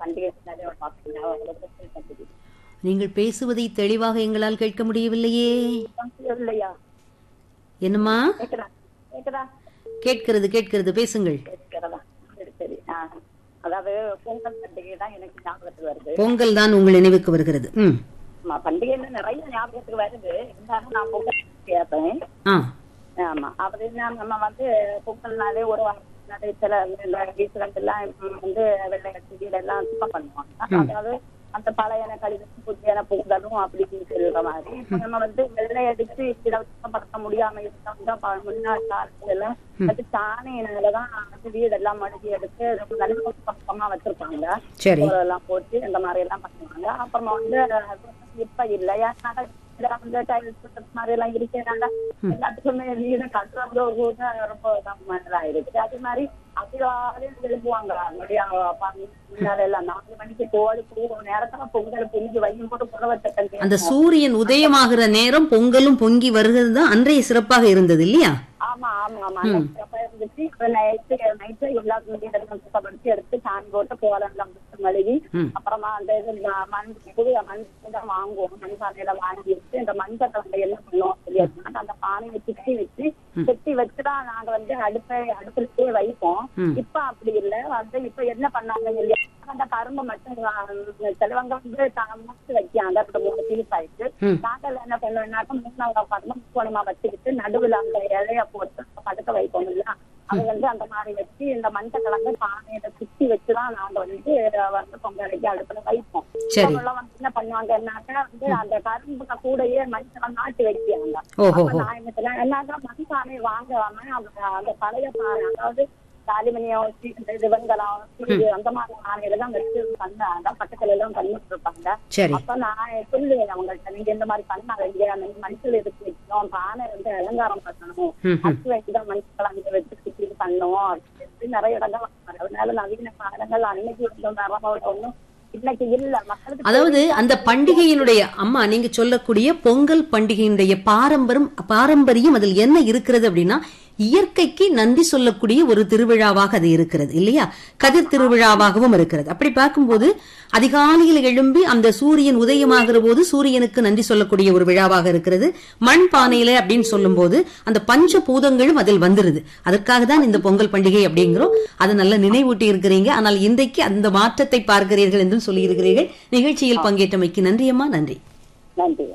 பண்டிகை நிறைய பார்த்தீங்கன்னா பொங்கல் பண்டிகை நீங்கள் பேசுவதை தெளிவாக எங்களால் கேட்க முடியவில்லையே பொங்கல் இல்லையா என்னம்மா கேக்குதா கேக்குதா கேட்கிறது கேட்கிறது பேசுங்கள் கேட்கிறதா சரி சரி ஆ. அதாவது பொங்கல் பண்டிகை தான் எனக்கு ஞாபகத்துக்கு வருது பொங்கல் தான் உங்கள் நினைவுக்கு வருகிறது ம் ஆமா பண்டிகைன்னு நிறைய ஞாபகத்துக்கு வருது இருந்தாலும் நான் பொங்கல் கேட்பேன் ஆ ஆமா அப்படின்னா நம்ம வந்து பொங்கல்னாலே ஒரு வாரம் முன்னாடி சில இந்த வீட்டுல எல்லாம் வந்து வெள்ளை அடிச்சு வீடெல்லாம் சுத்தம் பண்ணுவாங்க அதாவது அந்த பழையன கழிவு புதியன பொங்கலும் அப்படின்னு சொல்ற மாதிரி இப்ப நம்ம வந்து வெள்ளை அடிச்சு இதை சுத்தப்படுத்த முடியாம இருந்தா ப- முன்னாடி காலத்துல எல்லாம் அது சாணியினாலதான் வந்து வீடெல்லாம் மடிச்சு எடுத்து ரொம்ப நல்ல பக்கமா வச்சிருப்பாங்க சரி கோலம் எல்லாம் போட்டு இந்த மாதிரி எல்லாம் பண்ணுவாங்க அப்புறமா வந்து அது இப்ப இல்லையா வந்து டைல்ஸ் மாதிரி எல்லாம் இருக்கிறாங்க எல்லாத்துக்குமே வீடு கட்டுறது கூட ரொம்ப இருக்கு அதே மாதிரி அதிகாலையும் எழுப்புவாங்க முன்னாடி எல்லாம் நாலு மணிக்கு கோழி போகும் நேரத்துல பொங்கல் பொங்கி வையும் போட்டு புடவை சட்டம் அந்த சூரியன் உதயமாகிற நேரம் பொங்கலும் பொங்கி வருகிறது தான் அன்றைய சிறப்பாக இருந்தது இல்லையா ஆமா ஆமா ஆமா சிறப்பா இருந்துச்சு நைட்டு நைட்டு எல்லாத்துக்கும் வீடெல்லாம் சுத்தப்படுத்தி எடுத்து சாமி போட்டு கோலம் எல்லாம் போட்டு மழுகி ம். அப்புறமா அந்த இது ம- மண் புது மண் தான் வாங்குவோம் மண் பானையில வாங்கி வச்சு இந்த மஞ்சள் கலந்த என்ன பண்ணுவோம் தெரியாது அந்த பானையை சுத்தி வச்சு சுத்தி வச்சுதான் நாங்க வந்து அடுப்பை அடுப்புலயே வைப்போம் ம். இப்ப அப்படி இல்ல வந்து இப்ப என்ன பண்ணாங்க இல்லையா அந்த கரும்பு மட்டும் வா- சிலவங்க வந்து த- மூச்சு வைக்காங்க அந்த மூணு பீஸ் ஆயிட்டு ம். நாங்கள் என்ன பண்ணுவோம்னாக்கா மூணாவது உட்காந்து முக்கோணமா வச்சுக்கிட்டு நடுவுல அந்த இலைய போட்டு படுக்க வைப்போம் இல்ல அது வந்து அந்த மாதிரி வச்சு இந்த மஞ்சள் கலந்து பானையில சுத்தி வச்சுதான் நாங்க வந்து அஹ், வந்து பொங்கல் வைக்க அடுப்புல வைப்போம் சரி. அவங்கெல்லாம் வந்து என்ன பண்ணுவாங்கன்னாக்கா வந்து அந்த கரும்புக்கு கூடயே மஞ்சள் நாட்டி வைக்கிறாங்க ஓஹோ அப்ப நான் என்ன சொன்னேன், எல்லாரும் மண் பானை வாங்காம அந்த அந்த பழைய பானை அதாவது அலுமினியம் ஸ்டீல் இது வெங்கலம் ஸ்டீல் அந்த மாதிரி பானையில தான் வச்சு பண்ணாங்க பக்கத்துல எல்லாம் பண்ணிட்டு இருப்பாங்க சரி அப்ப நான் சொல்லுவேன் அவங்கள்ட்ட நீங்க இந்த மாதிரி பண்ணாதீங்க நீங்க மனுஷன் எடுத்து வைக்கணும் பானை வந்து அலங்காரம் பண்ணணும் ம், ம். அச்சு வைக்கதான் மனுஷன் அங்க வச்சு சுத்தி பண்ணணும் அப்படின்னு சொல்லி நிறைய இடங்கள் வந்தாங்க. அதனால நவீன பாடங்கள் அன்னைக்கு இருந்த மரபோட ஒண்ணும் இன்னைக்கு இல்ல மக்களுக்கு அதாவது அந்த பண்டிகையினுடைய அம்மா நீங்க சொல்லக்கூடிய பொங்கல் பண்டிகையினுடைய பாரம்பரம் பாரம்பரியம் அதில் என்ன இருக்கிறது அப்படின்னா இயற்கைக்கு நன்றி சொல்லக்கூடிய ஒரு திருவிழாவாக அது இருக்கிறது இல்லையா கதிர் திருவிழாவாகவும் இருக்கிறது அப்படி பார்க்கும்போது அதிகாலையில் எழும்பி அந்த சூரியன் உதயமாகிற போது சூரியனுக்கு நன்றி சொல்லக்கூடிய ஒரு விழாவாக இருக்கிறது மண் பானையில அப்படின்னு சொல்லும்போது அந்த பஞ்ச பூதங்களும் அதில் வந்துருது அதற்காக தான் இந்த பொங்கல் பண்டிகை அப்படிங்கிறோம் அதை நல்ல நினைவூட்டி இருக்கிறீங்க ஆனால் இன்றைக்கு அந்த மாற்றத்தை பார்க்கிறீர்கள் என்றும் சொல்லியிருக்கிறீர்கள் நிகழ்ச்சியில் பங்கேற்றமைக்கு நன்றி அம்மா நன்றி நன்றி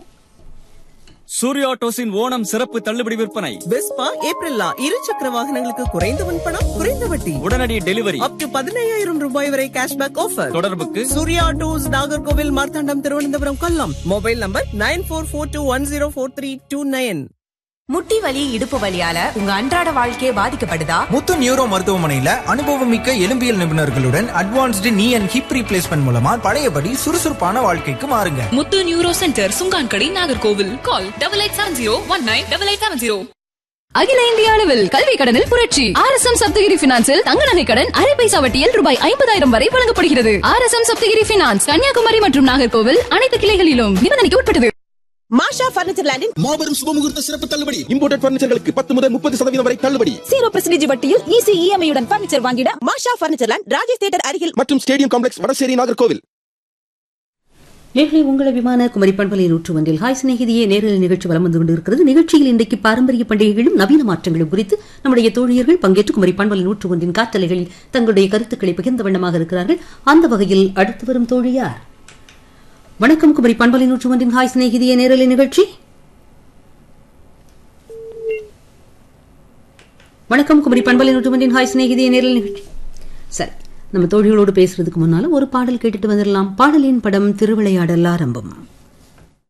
சூர்யா ஆட்டோஸின் ஓணம் சிறப்பு தள்ளுபடி விற்பனை வெஸ்பா ஏப்ரல்லா இரு சக்கர வாகனங்களுக்கு குறைந்த முன்பணம் குறைந்த வட்டி உடனடி டெலிவரி அப் டு பதினையாயிரம் ரூபாய் வரை கேஷ்பேக் ஆஃபர் தொடர்புக்கு Surya autos Nagercoil Marthandam Thiruvananthapuram Kollam mobile number nine four four two one zero four three two nine முட்டி வலி இடுப்பு வலியால உங்க அன்றாட வாழ்க்கையே பாதிக்கப்படுதா முத்து நியூரோ மருத்துவமனையில அனுபவமிக்க எலும்பியல் நிபுணர்களுடன் அட்வான்ஸ்டு நீ அண்ட் ஹிப் ரீப்ளேஸ்மெண்ட் மூலமா பழையபடி சுறுசுறுப்பான வாழ்க்கைக்கு மாறுங்க Muthu neuro centre Sunkankadai Nagercoil call double eight seven zero one nine double eight seven zero அகில இந்திய அளவில் கல்வி கடனில் புரட்சி ஆர் எஸ் எம் சப்தகிரி பினான்சில் தங்க நகை கடன் அரை பைசா வட்டியில் ரூபாய் ஐம்பதாயிரம் வரை வழங்கப்படுகிறது R S M Sapthagiri finance Kanniyakumari மற்றும் நாகர்கோவில் அனைத்து கிளைகளிலும் நிபந்தனைக்கு உட்பட்டது மாஷா பர்னிச்சர் லேண்டின் மாபெரும் சுபமுகூர்த்த சிறப்பு தள்ளுபடி இம்போர்டட் பர்னிச்சர்களுக்கு பத்து முதல் முப்பது சதவீதம் வரை தள்ளுபடி ஜீரோ பர்சன்டேஜ் வட்டியில் ஈஸி இஎம்ஐ உடன் பர்னிச்சர் வாங்கிட Masha furniture land Rajesh theatre அருகில் மற்றும் ஸ்டேடியம் காம்ப்ளெக்ஸ் வடசேரி நாகர்கோவில் நேர்களை உங்கள் விமான குமரி பண்பலை நூற்று ஒன்றில் ஹாய் சிநேகிதியே நேரில் நிகழ்ச்சி வலம் வந்து கொண்டிருக்கிறது நிகழ்ச்சியில் இன்றைக்கு பாரம்பரிய பண்டிகைகளும் நவீன மாற்றங்களும் குறித்து நம்முடைய தோழியர்கள் பங்கேற்று குமரி பண்பலை நூற்று ஒன்றின் காற்றலைகளில் தங்களுடைய கருத்துக்களை பகிர்ந்த வண்ணமாக இருக்கிறார்கள் அந்த வகையில் அடுத்து வரும் தோழியார் வணக்கம் குமரி பண்பலை நூற்று ஒன்றின் ஹாய் சிநேகிதியே நேரலை நிகழ்ச்சி வணக்கம் குமரி பண்பலை நூற்று ஒன்றின் ஹாய் சிநேகிதியே நேரலை நிகழ்ச்சி சரி நம்ம தோழிகளோடு பேசுறதுக்கு முன்னால ஒரு பாடல் கேட்டுட்டு வந்துடலாம் பாடலின் படம் திருவிளையாடல் ஆரம்பம்